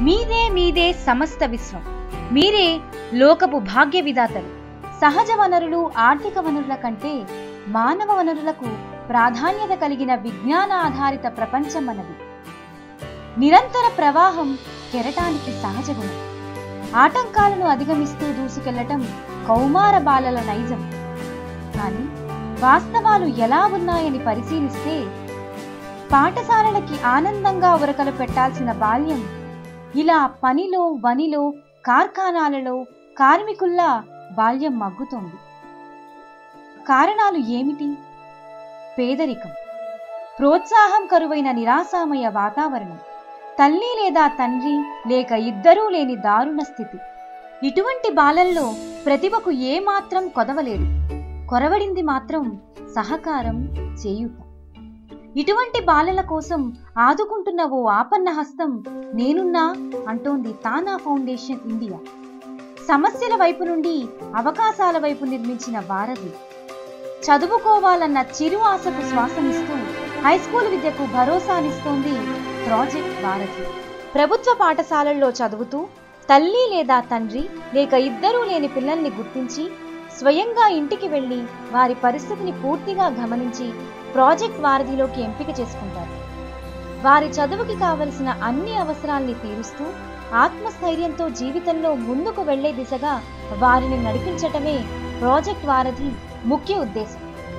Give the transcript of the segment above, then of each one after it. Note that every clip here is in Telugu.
మీదే మీదే సమస్త విశ్వం మీరే లోకపు భాగ్య విధాతలు సహజ వనరులు ఆర్థిక వనరుల కంటే మానవ వనరులకు ప్రాధాన్యత కలిగిన విజ్ఞాన ఆధారిత ప్రపంచం మనది నిరంతర ప్రవాహం కెరటానికి సహజ గుణం ఆటంకాలను అధిగమిస్తూ దూసుకెళ్లటం కౌమార బాలల నైజం కానీ వాస్తవాలు ఎలా ఉన్నాయని పరిశీలిస్తే పాఠశాలలకి ఆనందంగా ఉరకలు పెట్టాల్సిన బాల్యం ఇలా పనిలో వనిలో కార్ఖానాలలో కార్మికుల్లా బాల్యం మగ్గుతోంది కారణాలు ఏమిటి పేదరికం ప్రోత్సాహం కరువైన నిరాశామయ వాతావరణం తల్లి లేదా తండ్రి లేక ఇద్దరూ లేని దారుణ స్థితి ఇటువంటి బాలల్లో ప్రతిభకు ఏమాత్రం కొదవలేదు కొరవడింది మాత్రం సహకారం చేయుట ఇటువంటి బాలల కోసం ఆదుకుంటున్న ఓ ఆపన్న హస్తం నేనున్నా అంటోంది తానా ఫౌండేషన్ ఇండియా సమస్యల వైపు నుండి అవకాశాల వైపు నిర్మించిన వారధి చదువుకోవాలన్న చిరు ఆశకు శ్వాసనిస్తూ హైస్కూల్ విద్యకు భరోసానిస్తోంది ప్రాజెక్ట్ వారధి ప్రభుత్వ పాఠశాలల్లో చదువుతూ తల్లి లేదా తండ్రి లేక ఇద్దరూ లేని పిల్లల్ని గుర్తించి స్వయంగా ఇంటికి వెళ్ళి వారి పరిస్థితిని పూర్తిగా గమనించి ప్రాజెక్ట్ వారధిలోకి ఎంపిక చేసుకుంటారు వారి చదువుకి కావలసిన అన్ని అవసరాల్ని తీరుస్తూ ఆత్మస్థైర్యంతో జీవితంలో ముందుకు వెళ్లే దిశగా వారిని నడిపించటమే ప్రాజెక్ట్ వారధి ముఖ్య ఉద్దేశం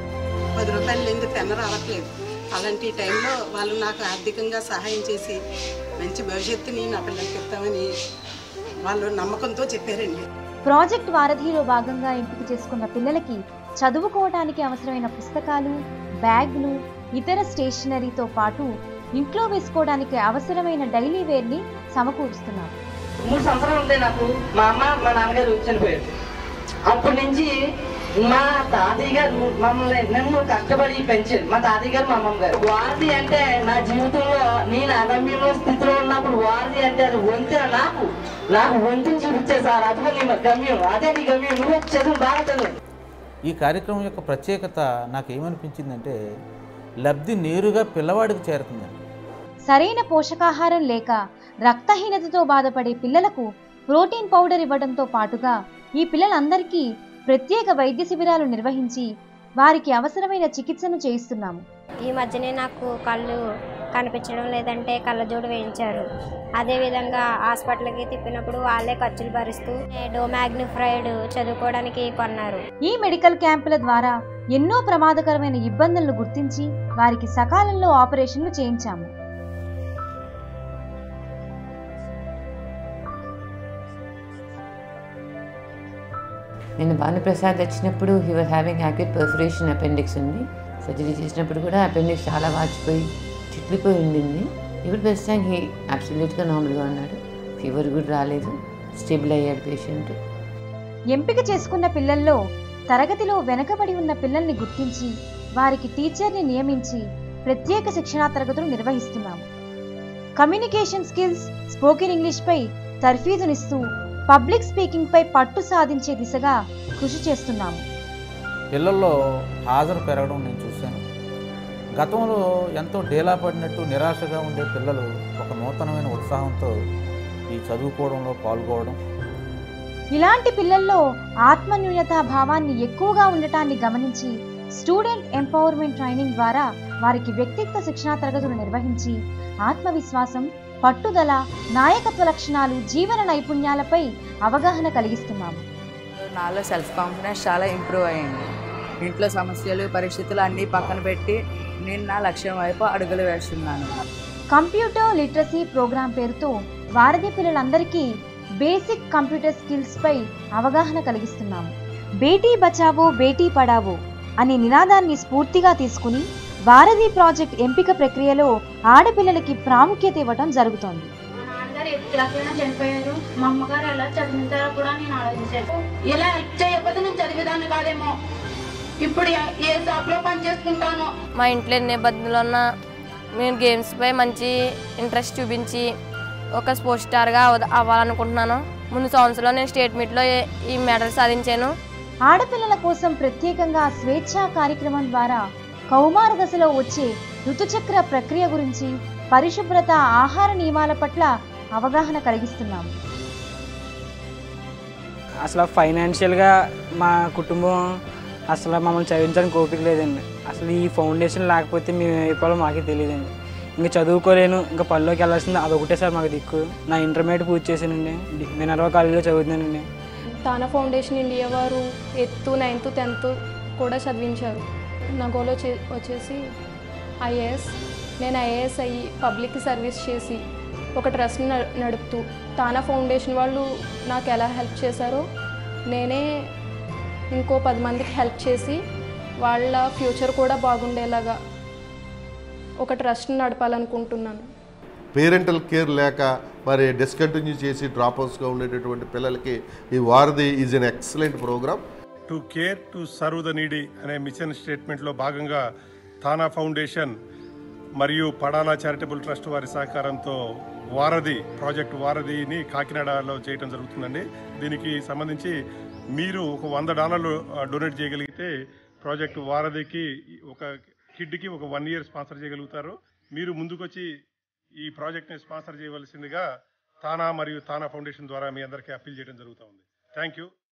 పది రూపాయలు లేని పెన్న రావట్లేదు అలాంటి టైంలో వాళ్ళు నాకు ఆర్థికంగా సహాయం చేసి మంచి భవిష్యత్తుని నా పిల్లలకి ఇస్తామని వాళ్ళు నమ్మకంతో చెప్పారండి ప్రాజెక్ట్ వారధిలో భాగంగా ఎంపిక చేసుకున్న పిల్లలకి చదువుకోవడానికి అవసరమైన పుస్తకాలు బ్యాగ్లు ఇతర స్టేషనరీతో పాటు ఇంట్లో వేసుకోవడానికి అవసరమైన డైలీ వేర్ని సమకూరుస్తున్నారు మూడు సంవత్సరాలు ఉంటే నాకు మా అమ్మ మా నాన్నగారు చనిపోయారు అప్పటి నుంచి మా తాతయ్య గారు మమ్మల్ని నన్ను కష్టపడి పెంచారు మా తాతయ్య గారు మా అమ్మమ్మ గారు వారధి అంటే నా జీవితంలో నేను అగమ్యంలో స్థితిలో ఉన్నప్పుడు వారధి అంటే అది వంతెన నాకు నాకు వంతెన చూపించే సార్ అదిగో నీ గమ్యం అదే నీ గమ్యం నువ్వు చదువు బాగా చదువు ఈ కార్యక్రమం యొక్క ప్రత్యేకత నాకు ఏమనిపించిందంటే లబ్ధి నేరుగా పిల్లవాడికి చేరుతుందండి సరైన పోషకాహారం లేక రక్తహీనతతో బాధపడే పిల్లలకు ప్రోటీన్ పౌడర్ ఇవ్వడంతో పాటుగా ఈ పిల్లలందరికీ ప్రత్యేక వైద్య శిబిరాలు నిర్వహించి వారికి అవసరమైన చికిత్సను చేయిస్తున్నాము ఈ మధ్యనే నాకు కళ్ళు కనిపించడం లేదంటే కళ్ళజోడు వేయించారు అదేవిధంగా హాస్పిటల్కి తిప్పినప్పుడు వాళ్ళే ఖర్చులు భరిస్తూ డోమాగ్నిఫ్రైడ్ చదువుకోవడానికి కొన్నారు ఈ మెడికల్ క్యాంపుల ద్వారా ఎన్నో ప్రమాదకరమైన ఇబ్బందులను గుర్తించి వారికి సకాలంలో ఆపరేషన్లు చేయించాము నేను భానుప్రసాద్ వచ్చినప్పుడు he was having acute perforation appendix ఉంది సర్జరీ చేసినప్పుడు కూడా అపెండిక్స్ చాలా వాచిపోయి చిట్లిపోయి ఉండింది ఇప్పుడు ప్రస్తుతం హీ అబ్సల్యూట్గా నార్మల్గా ఉన్నాడు ఫీవర్ కూడా రాలేదు స్టేబుల్ అయ్యాడు పేషెంట్ ఎంపిక చేసుకున్న పిల్లల్లో తరగతిలో వెనకబడి ఉన్న పిల్లల్ని గుర్తించి వారికి టీచర్ని నియమించి ప్రత్యేక శిక్షణా తరగతులు నిర్వహిస్తున్నాము కమ్యూనికేషన్ స్కిల్స్ స్పోకెన్ ఇంగ్లీష్పై తర్ఫీదునిస్తూ పబ్లిక్ స్పీకింగ్పై పట్టు సాధించే దిశగా కృషి చేస్తున్నాము పిల్లల్లో హాజరు పెరగడం నేను చూశాను గతంలో ఎంతో డేలా పడినట్టు నిరాశగా ఉండే పిల్లలు ఒక నూతనమైన ఉత్సాహంతో ఈ చదువుకోవడంలో పాల్గొవడం ఇలాంటి పిల్లల్లో ఆత్మన్యూనతా భావాన్ని ఎక్కువగా ఉండటాన్ని గమనించి స్టూడెంట్ ఎంపవర్మెంట్ ట్రైనింగ్ ద్వారా వారికి వ్యక్తిత్వ శిక్షణా తరగతులు నిర్వహించి ఆత్మవిశ్వాసం పట్టుదల నాయకత్వ లక్షణాలు జీవన నైపుణ్యాలపై అవగాహన కలిగిస్తున్నాము నాలో సెల్ఫ్ కాన్ఫిడెన్స్ చాలా ఇంప్రూవ్ అయ్యింది ఇంట్లో సమస్యలు పరిస్థితులు అన్నీ పక్కన పెట్టి నేను నా లక్ష్యం వైపు అడుగులు వేస్తున్నాను కంప్యూటర్ లిటరసీ ప్రోగ్రాం పేరుతో వారధి పిల్లలందరికీ బేసిక్ కంప్యూటర్ స్కిల్స్ పై అవగాహన కలిగిస్తున్నాము బేటీ బచావో బేటీ పడావో అనే నినాదాన్ని స్ఫూర్తిగా తీసుకుని వారధి ప్రాజెక్ట్ ఎంపిక ప్రక్రియలో ఆడపిల్లలకి ప్రాముఖ్యత ఇవ్వటం జరుగుతోంది మా నాన్నగారు ఎయిత్ క్లాస్లోనే చనిపోయారు మా అమ్మగారు ఎలా చదివించారో కూడా నేను ఆలోచించాను ఇలా చేయకపోతే నేను చదివేదాన్ని కాదేమో ఇప్పుడు ఏ- ఏ షాప్లో పని చేసుకుంటాను మా ఇంట్లో ఎన్ని ఇబ్బందులు ఉన్నా నేను గేమ్స్పై మంచి ఇంట్రెస్ట్ చూపించి ఒక స్పోర్ట్స్ స్టార్గా అవ- అవ్వాలనుకుంటున్నాను ముందు సంవత్సరంలో నేను స్టేట్ మీట్లో ఈ- ఈ మెడల్ సాధించాను ఆడపిల్లల కోసం ప్రత్యేకంగా స్వేచ్ఛా కార్యక్రమం ద్వారా కౌమార దశలో వచ్చే ఋతుచక్ర ప్రక్రియ గురించి పరిశుభ్రత ఆహార నియమాల పట్ల అవగాహన కలిగిస్తున్నాము అసలు ఫైనాన్షియల్గా మా కుటుంబం అసలు మమ్మల్ని చదివించడానికి ఓపిక లేదండి అసలు ఈ ఫౌండేషన్ లేకపోతే మేము అయిపోవాలో మాకే తెలియదండి ఇంకా చదువుకోలేను ఇంకా పనిలోకి వెళ్ళాల్సింది అదొకటే సార్ మాకు దిక్కు నా ఇంటర్మీడియట్ పూర్తి చేశానండి డి- మినర్వా కాలేజీలో చదువుతున్నానండి తానా ఫౌండేషన్ ఇండియా వారు ఎయిత్ నైన్త్ టెన్త్ కూడా చదివించారు నా గోల్ వచ్చే వచ్చేసి ఐఏఎస్ నేను ఐఏఎస్ అయ్యి పబ్లిక్ సర్వీస్ చేసి ఒక ట్రస్ట్ని న- నడుపుతూ తానా ఫౌండేషన్ వాళ్ళు నాకు ఎలా హెల్ప్ చేశారో నేనే ఇంకో పది మందికి హెల్ప్ చేసి వాళ్ళ ఫ్యూచర్ కూడా బాగుండేలాగా ఒక ట్రస్ట్ని నడపాలనుకుంటున్నాను పేరెంటల్ కేర్ లేక మరి డిస్కంటిన్యూ చేసి డ్రాప్ అవుట్స్గా ఉండేటటువంటి పిల్లలకి ఈ Varadhi is an excellent programme to care to serve the needy అనే మిషన్ స్టేట్మెంట్లో భాగంగా తానా ఫౌండేషన్ మరియు పడాలా చారిటబుల్ ట్రస్ట్ వారి సహకారంతో వారధి ప్రాజెక్ట్ వారధిని కాకినాడలో చేయడం జరుగుతుందండి దీనికి సంబంధించి మీరు ఒక వంద డాలర్లు ఆ, డొనేట్ చేయగలిగితే ప్రాజెక్ట్ వారధికి ఒక కిడ్కి ఒక వన్ ఇయర్ స్పాన్సర్ చేయగలుగుతారు మీరు ముందుకొచ్చి ఈ ప్రాజెక్ట్ని స్పాన్సర్ చేయవలసిందిగా తానా మరియు తానా ఫౌండేషన్ ద్వారా మీ అందరికీ అప్పీల్ చేయడం జరుగుతూ ఉంది థ్యాంక్ యూ